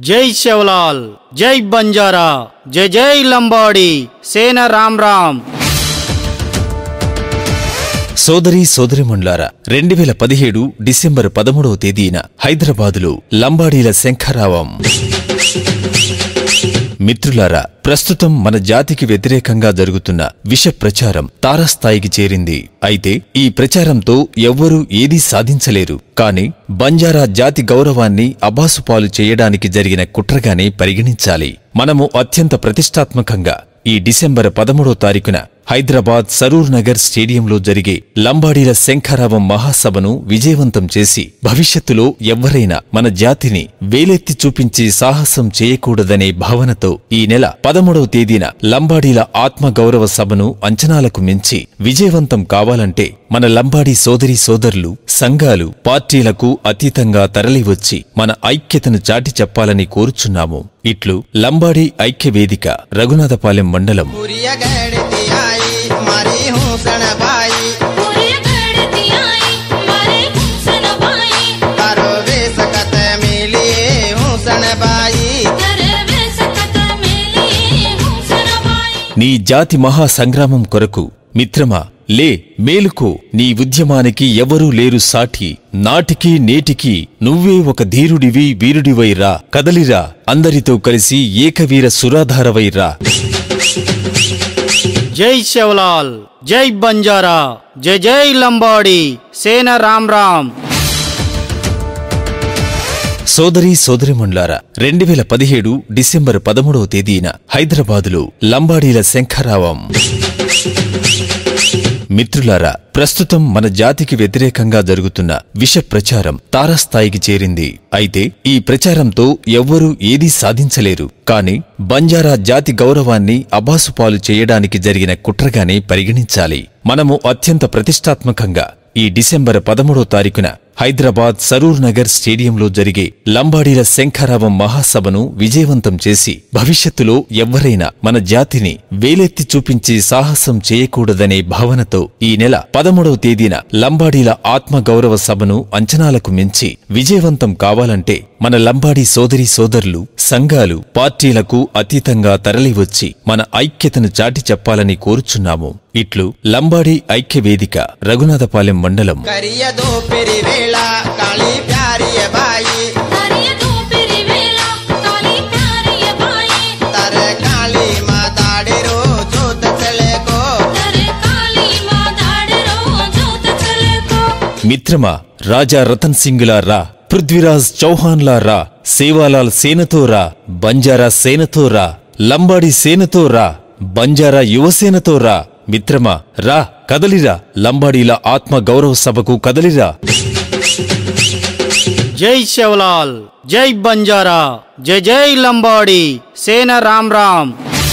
జై శివలాల్ జై బంజారా జై జై లంబాడి సేన రామ్ రామ్ సోదరి సోదరిమణులారా రెండు వేల పదిహేడు డిసెంబర్ పదమూడవ తేదీన హైదరాబాదులో లంబాడీల శంఖారావం మిత్రులారా ప్రస్తుతం మన జాతికి వ్యతిరేకంగా జరుగుతున్న విష ప్రచారం తారాస్థాయికి చేరింది అయితే ఈ ప్రచారంతో ఎవ్వరూ ఏదీ సాధించలేరు కాని బంజారా జాతి గౌరవాన్ని అబాసుపాలు చేయడానికి జరిగిన కుట్రగానే పరిగణించాలి మనము అత్యంత ప్రతిష్టాత్మకంగా ఈ డిసెంబర్ పదమూడో తారీఖున హైదరాబాద్ సరూర్ నగర్ స్టేడియంలో జరిగే లంబాడీల శంఖారావం మహాసభను విజయవంతం చేసి భవిష్యత్తులో ఎవ్వరైనా మన జాతిని వేలెత్తి చూపించి సాహసం చేయకూడదనే భావనతో ఈ నెల పదమూడవ తేదీన లంబాడీల ఆత్మగౌరవ సభను అంచనాలకు మించి విజయవంతం కావాలంటే మన లంబాడీ సోదరీ సోదరులు సంఘాలు పార్టీలకు అతీతంగా తరలివచ్చి మన ఐక్యతను చాటి చెప్పాలని కోరుచున్నాము ఇట్లు లంబాడీ ఐక్య వేదిక రఘునాథపాలెం మండలం पूरी गढ़ती आई मारी हूँ सण भाई पूरी गढ़ती आई मारे हुसन भाई तारो वे सकत मिलिए हूँ सण भाई करे वे सकत मिली हुसन भाई నీ జాతి మహా సంగ్రామం కొరకు మిత్రమా లే మేలుకో నీ ఉద్యమానికి ఎవరూ లేరు సాటి నాటికి నేటికి నువ్వే ఒక ధీరుడివి వీరుడివైరా కదలిరా అందరితో కలిసి ఏకవీర సురాధారవైరా జై శివలాల్ జై బంజారా జై జై లంబాడి సేన రామ్ రామ్ సోదరి సోదరిమణులారా రెండు వేల పదిహేడు డిసెంబర్ పదమూడవ తేదీన హైదరాబాదులో లంబాడీల శంఖారావం మిత్రులారా ప్రస్తుతం మన జాతికి వ్యతిరేకంగా జరుగుతున్న విష ప్రచారం తారాస్థాయికి చేరింది అయితే ఈ ప్రచారంతో ఎవ్వరూ ఏదీ సాధించలేరు కాని బంజారా జాతి గౌరవాన్ని అబాసుపాలు చేయడానికి జరిగిన కుట్రగానే పరిగణించాలి మనము అత్యంత ప్రతిష్టాత్మకంగా ఈ డిసెంబర్ పదమూడో తారీఖున హైదరాబాద్ సరూర్ నగర్ స్టేడియంలో జరిగే లంబాడీల శంఖారావం మహాసభను విజయవంతం చేసి భవిష్యత్తులో ఎవ్వరైనా మన జాతిని వేలెత్తి చూపించి సాహసం చేయకూడదనే భావనతో ఈ నెల పదమూడవ తేదీన లంబాడీల ఆత్మగౌరవ సభను అంచనాలకు మించి విజయవంతం కావాలంటే మన లంబాడీ సోదరీ సోదరులు సంఘాలు పార్టీలకు అతీతంగా తరలివచ్చి మన ఐక్యతను చాటి చెప్పాలని కోరుచున్నాము ఇట్లు లంబాడీ ఐక్య వేదిక రఘునాథపాలెం మండలం करिय दो पेरी वेला काली प्यारी भाई हरिय तू पिरी वेला काली प्यारी भाई तर काली माँ दाड़े रो जोत चले को करे काली माँ दाड़ रो जोत चले को మిత్రమా రాజా రతన్ సింగ్లా రా పృథ్వీరాజ్ చౌహాన్లా రా సేవాలాల్ సేనతో రా బంజారా సేనతో రా లంబాడి సేనతో రా బంజారా యువసేనతో రా మిత్రమా రా కదలిరా లంబాడీల ఆత్మ గౌరవ సభకు కదలిరా జై శివలాల్ జై బంజారా జై జై లంబాడి సేన రామ్ రామ్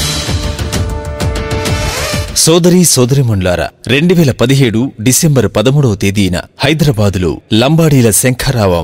సోదరి సోదరిమణులారా రెండు వేల పదిహేడు డిసెంబర్ పదమూడవ తేదీన హైదరాబాదులో లంబాడీల శంఖారావం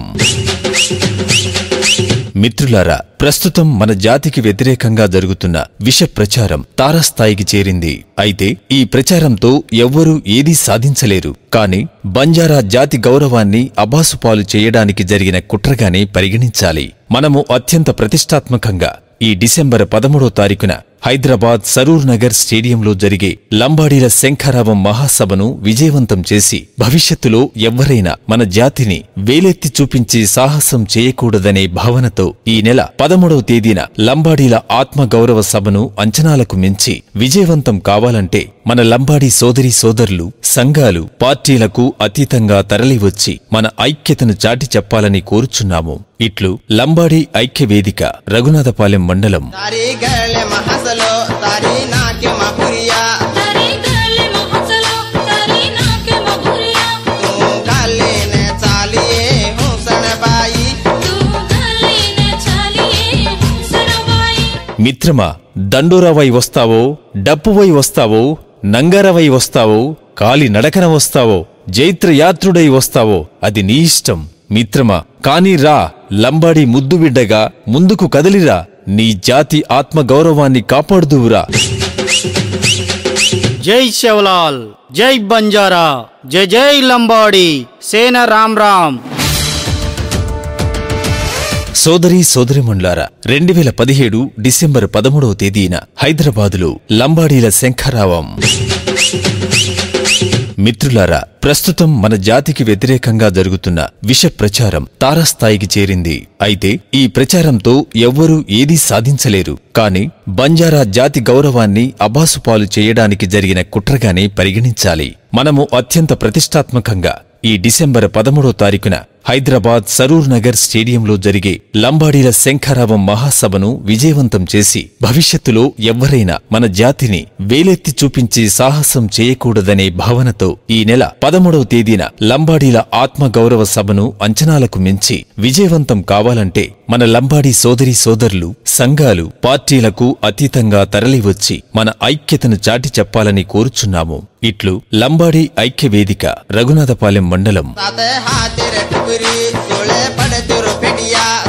మిత్రులారా ప్రస్తుతం మన జాతికి వ్యతిరేకంగా జరుగుతున్న విష ప్రచారం తారాస్థాయికి చేరింది అయితే ఈ ప్రచారంతో ఎవ్వరూ ఏదీ సాధించలేరు కాని బంజారా జాతి గౌరవాన్ని అబాసుపాలు చేయడానికి జరిగిన కుట్రగానే పరిగణించాలి మనము అత్యంత ప్రతిష్టాత్మకంగా ఈ డిసెంబర్ పదమూడో తారీఖున హైదరాబాద్ సరూర్ నగర్ స్టేడియంలో జరిగే లంబాడీల శంఖారావం మహాసభను విజయవంతం చేసి భవిష్యత్తులో ఎవ్వరైనా మన జాతిని వేలెత్తి చూపించి సాహసం చేయకూడదనే భావనతో ఈ నెల పదమూడవ తేదీన లంబాడీల ఆత్మగౌరవ సభను అంచనాలకు మించి విజయవంతం కావాలంటే మన లంబాడీ సోదరీ సోదరులు సంఘాలు పార్టీలకు అతీతంగా తరలివచ్చి మన ఐక్యతను చాటి చెప్పాలని కోరుచున్నాము ఇట్లు లంబాడీ ఐక్య వేదిక రఘునాథపాలెం మండలం तारी गल महसलो तारी नाक मपुरिया तारी गले में हंसलो तारी नाक में भुरिया तू काले ने चालिए हूँ सण भाई तू गले ने चालिए हुसन भाई మిత్రమా దండోరావై వస్తావో డప్పువై వస్తావో నంగరవై వస్తావో కాలి నడకన వస్తావో జైత్రయాత్రుడై వస్తావో అది నీ ఇష్టం మిత్రమా కాని రా లంబాడి ముద్దు బిడ్డగా ముందుకు కదలిరా నీ జాతి ఆత్మగౌరవాన్ని కాపాడుదువురా జై శివలాల్ జై బంజారా జై జై లంబాడి సేన రామ్ రామ్ సోదరీ సోదరిమణులారా రెండు వేల పదిహేడు డిసెంబర్ పదమూడవ తేదీన హైదరాబాదులో లంబాడీల శంఖరావం మిత్రులారా ప్రస్తుతం మన జాతికి వ్యతిరేకంగా జరుగుతున్న విష ప్రచారం తారాస్థాయికి చేరింది అయితే ఈ ప్రచారంతో ఎవ్వరూ ఏదీ సాధించలేరు కాని బంజారా జాతి గౌరవాన్ని అబాసుపాలు చేయడానికి జరిగిన కుట్రగానే పరిగణించాలి మనము అత్యంత ప్రతిష్టాత్మకంగా ఈ డిసెంబర్ పదమూడో తారీఖున హైదరాబాద్ సరూర్ నగర్ స్టేడియంలో జరిగే లంబాడీల శంఖారావం మహాసభను విజయవంతం చేసి భవిష్యత్తులో ఎవ్వరైనా మన జాతిని వేలెత్తి చూపించి సాహసం చేయకూడదనే భావనతో ఈ నెల పదమూడవ తేదీన లంబాడీల ఆత్మగౌరవ సభను అంచనాలకు మించి విజయవంతం కావాలంటే మన లంబాడీ సోదరీ సోదరులు సంఘాలు పార్టీలకు అతీతంగా తరలివచ్చి మన ఐక్యతను చాటి చెప్పాలని కోరుచున్నాము ఇట్లు లంబాడీ ఐక్య వేదిక రఘునాథపాలెం మండలం सात हाथ रे टुकरी सोले पड़ तुर पिटिया